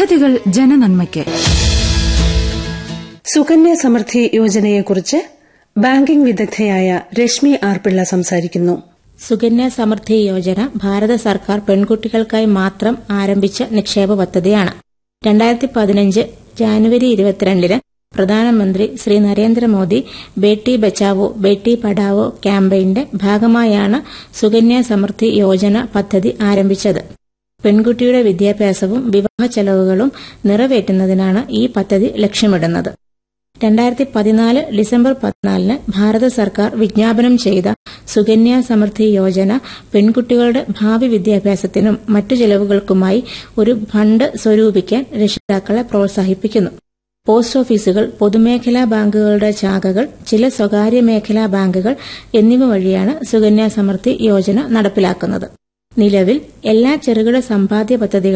പദ്ധതികൾ ജനനന്മയ്ക്ക് സുകന്യ സമൃദ്ധി യോജനയെക്കുറിച്ച് ബാങ്കിംഗ് വിദഗ്ധയായ രശ്മി ആർ പിള്ള സംസാരിക്കുന്നു സുകന്യ സമൃദ്ധി യോജന ഭാരത സർക്കാർ പെൺകുട്ടികൾക്കായി മാത്രം ആരംഭിച്ച നിക്ഷേപ പദ്ധതിയാണ് രണ്ടായിരത്തി പതിനഞ്ച് ജാനുവരി ഇരുപത്തിരണ്ടിന് പ്രധാനമന്ത്രി ശ്രീ നരേന്ദ്രമോദി ബേട്ടി ബച്ചാവോ ബേട്ടി പഠാവോ ക്യാമ്പയിന്റെ ഭാഗമായാണ് സുകന്യ സമൃദ്ധി യോജന പദ്ധതി ആരംഭിച്ചത് പെൺകുട്ടിയുടെ വിദ്യാഭ്യാസവും വിവാഹ ചെലവുകളും നിറവേറ്റുന്നതിനാണ് ഈ പദ്ധതി ലക്ഷ്യമിടുന്നത് രണ്ടായിരത്തി പതിനാല് ഡിസംബർ പതിനാലിന് ഭാരത സർക്കാർ വിജ്ഞാപനം ചെയ്ത സുകന്യ സമൃദ്ധി യോജന പെൺകുട്ടികളുടെ ഭാവി വിദ്യാഭ്യാസത്തിനും മറ്റു ചെലവുകൾക്കുമായി ഒരു ഫണ്ട് സ്വരൂപിക്കാൻ രക്ഷിതാക്കളെ പ്രോത്സാഹിപ്പിക്കുന്നു പോസ്റ്റ് ഓഫീസുകൾ പൊതുമേഖലാ ബാങ്കുകളുടെ ശാഖകൾ ചില സ്വകാര്യ മേഖലാ ബാങ്കുകൾ എന്നിവ വഴിയാണ് സുകന്യ സമൃദ്ധി യോജന നടപ്പിലാക്കുന്നത് നിലവിൽ എല്ലാ ചെറുകിട സമ്പാദ്യ പദ്ധതികളും